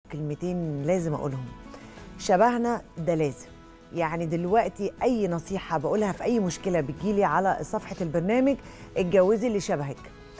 كلمتين لازم اقولهم شبهنا ده لازم يعني دلوقتي اي نصيحه بقولها في اي مشكله بتجيلي على صفحه البرنامج اتجوزي اللي شبهك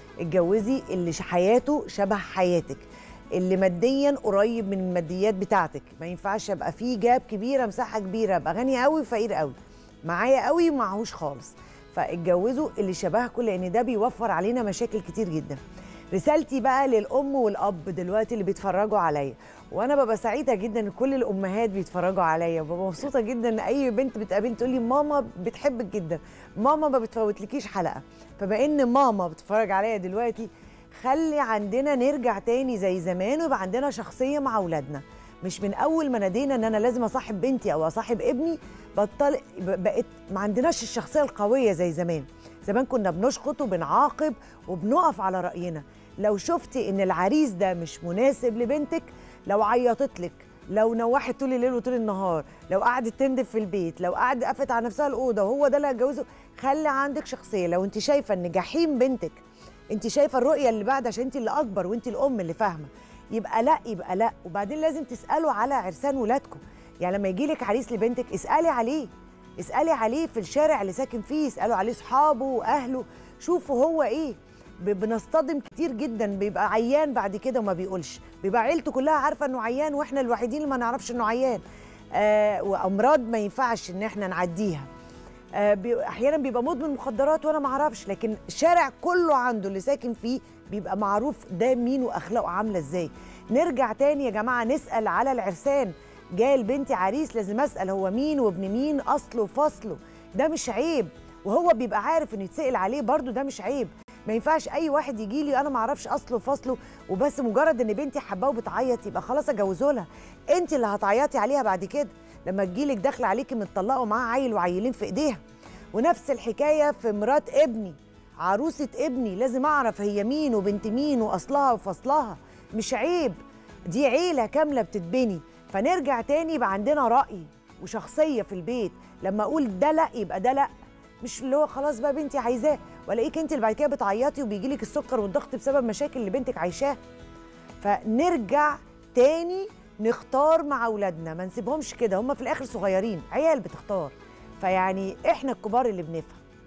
اتجوزي اللي ش- حياته شبه حياتك اللي ماديا قريب من الماديات بتاعتك ما ينفعش ابقى فيه جاب كبيره مساحه كبيره ابقى غني قوي وفقير قوي معايا قوي ومعهوش خالص فاتجوزوا اللي شبهكم لان ده بيوفر علينا مشاكل كتير جدا رسالتي بقى للام والاب دلوقتي اللي بيتفرجوا عليا وانا ببقى سعيده جدا ان كل الامهات بيتفرجوا عليا وببقى مبسوطه جدا ان اي بنت بتقابلني تقول لي ماما بتحبك جدا ماما ما بتفوتلكيش حلقه فبما ان ماما بتتفرج عليا دلوقتي خلي عندنا نرجع تاني زي زمان ويبقى عندنا شخصيه مع اولادنا مش من اول ما نادينا ان انا لازم اصاحب بنتي او اصاحب ابني بطل بقت ما عندناش الشخصيه القويه زي زمان زمان كنا بنشخط وبنعاقب وبنقف على راينا لو شفتي ان العريس ده مش مناسب لبنتك لو عيطت لك لو نوحت طول الليل وطول النهار لو قعدت تندب في البيت لو قعدت قفت على نفسها الاوضه وهو ده اللي هتجوزه خلي عندك شخصيه لو انت شايفه ان جحيم بنتك انت شايفه الرؤيه اللي بعد عشان انت اللي اكبر وانت الام اللي فاهمه يبقى لا يبقى لا وبعدين لازم تسالوا على عرسان ولادكم يعني لما يجي لك عريس لبنتك اسالي عليه اسالي عليه في الشارع اللي ساكن فيه اسالوا عليه اصحابه واهله شوفوا هو ايه ب- بنصطدم كتير جدا بيبقى عيان بعد كده وما بيقولش بيبقى عيلته كلها عارفه انه عيان واحنا الوحيدين اللي ما نعرفش انه عيان آه وامراض ما ينفعش ان احنا نعديها آه بي- احيانا بيبقى مدمن مخدرات وانا ما اعرفش لكن الشارع كله عنده اللي ساكن فيه بيبقى معروف ده مين واخلاقه عامله ازاي نرجع تاني يا جماعه نسال على العرسان جاي لبنتي عريس لازم اسال هو مين وابن مين اصله وفصله ده مش عيب وهو بيبقى عارف انه يتسال عليه برضو ده مش عيب ما ينفعش اي واحد يجي لي انا ما اعرفش اصله وفصله وبس مجرد ان بنتي حباه وبتعيط يبقى خلاص اجوزه لها انت اللي هتعيطي عليها بعد كده لما تجيلك داخله عليكي متطلقه ومعاها عيل وعيلين في ايديها ونفس الحكايه في مرات ابني عروسه ابني لازم اعرف هي مين وبنت مين واصلها وفصلها مش عيب دي عيله كامله بتتبني فنرجع تاني يبقى عندنا راي وشخصيه في البيت لما اقول ده لا يبقى ده لا مش اللي هو خلاص بقى بنتي عايزاه والاقيك انت اللي بعد كده بتعيطي وبيجيلك السكر والضغط بسبب مشاكل اللي بنتك عايشاها فنرجع تاني نختار مع اولادنا ما نسيبهمش كده هم في الاخر صغيرين عيال بتختار فيعني احنا الكبار اللي بنفهم